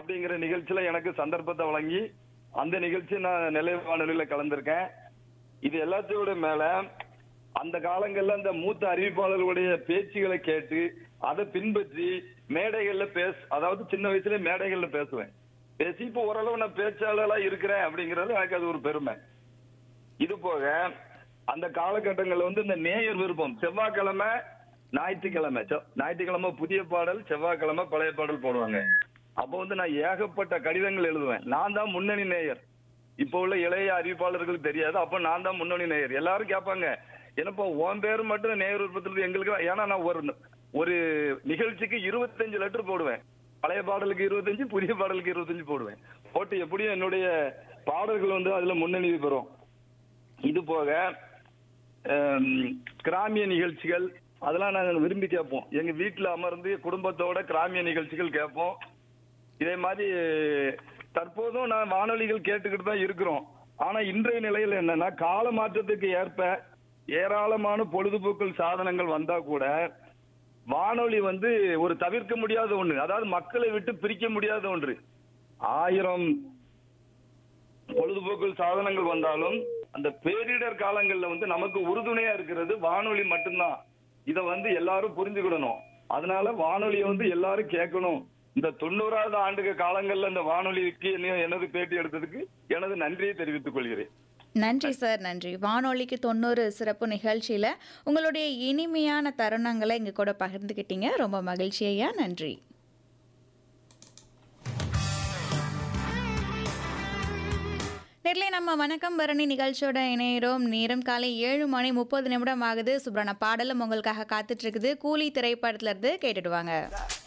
அப்படிங்கிற நிகழ்ச்சியில எனக்கு சந்தர்ப்பத்தை வழங்கி அந்த நிகழ்ச்சி நான் நிலை வானொலியில கலந்திருக்கேன் இது எல்லாத்தையோட மேல அந்த காலங்கள்ல அந்த மூத்த அறிவிப்பாளர்களுடைய பேச்சுகளை கேட்டு அதை பின்பற்றி மேடைகள்ல பேச அதாவது சின்ன வயசுல மேடைகள்ல பேசுவேன் பேசி இப்போ ஓரளவு நான் பேச்சாளரா இருக்கிறேன் அப்படிங்கறது எனக்கு அது ஒரு பெருமை இது போக அந்த காலகட்டங்கள்ல வந்து இந்த நேயர் விருப்பம் செவ்வாய்க்கிழமை ஞாயிற்றுக்கிழமை செ- ஞாயிற்றுக்கிழமை புதிய பாடல் செவ்வாய்க்கிழமை பழைய பாடல் போடுவாங்க அப்போ வந்து நான் ஏகப்பட்ட கடிதங்கள் எழுதுவேன் நான் தான் முன்னணி நேயர் இப்போ உள்ள இளைய அறிவிப்பாளர்களுக்கு தெரியாது அப்ப நான் தான் முன்னணி நேயர் எல்லாரும் கேட்பாங்க என்னப்பா உன் பேர் மட்டும் நேயர் விருப்பத்தில் எங்களுக்கு ஏன்னா நான் ஒரு ஒரு நிகழ்ச்சிக்கு இருபத்தஞ்சு லெட்டர் போடுவேன் பழைய பாடலுக்கு இருபத்தஞ்சு புதிய பாடலுக்கு இருபத்தஞ்சு போடுவேன் போட்டு எப்படியும் என்னுடைய பாடல்கள் வந்து அதுல முன்னணி பெறும் இது போக ஹம், கிராமிய நிகழ்ச்சிகள் அதெல்லாம் நாங்கள் விரும்பி கேட்போம் எங்க வீட்டுல அமர்ந்து குடும்பத்தோட கிராமிய நிகழ்ச்சிகள் கேட்போம் இதே மாதிரி தற்போதும் நான் வானொலிகள் கேட்டுக்கிட்டு தான் இருக்கிறோம் ஆனா இன்றைய நிலையில என்னன்னா கால மாற்றத்துக்கு ஏற்ப ஏராளமான பொழுதுபோக்கு சாதனங்கள் வந்தா கூட வானொலி வந்து ஒரு தவிர்க்க முடியாத ஒண்ணு அதாவது மக்களை விட்டு பிரிக்க முடியாத ஒன்று ஆயிரம் பொழுதுபோக்கு சாதனங்கள் வந்தாலும் அந்த பேரிடர் காலங்கள்ல வந்து நமக்கு உறுதுணையா இருக்கிறது வானொலி மட்டும்தான் இத வந்து எல்லாரும் புரிஞ்சுக்கிடணும் அதனால வானொலியை வந்து எல்லாரும் கேட்கணும் இந்த தொண்ணூறாவது ஆண்டுக காலங்கள்ல இந்த வானொலிக்கு என்ன- எனது பேட்டி எடுத்ததுக்கு எனது நன்றியை தெரிவித்துக் கொள்கிறேன் நன்றி சார் நன்றி வானொலிக்கு தொண்ணூறு சிறப்பு நிகழ்ச்சியில் உங்களுடைய இனிமையான தருணங்களை இங்கே கூட பகிர்ந்துக்கிட்டீங்க ரொம்ப மகிழ்ச்சி ஐயா நன்றி நேரிலே நம்ம வணக்கம் பரணி நிகழ்ச்சியோட இணையிறோம் நேரம் காலை ஏழு மணி முப்பது நிமிடம் ஆகுது சுப்ரான பாடலும் உங்களுக்காக காத்துட்டு இருக்குது கூலி திரைப்படத்துல இருந்து கேட்டுட்டு வாங்க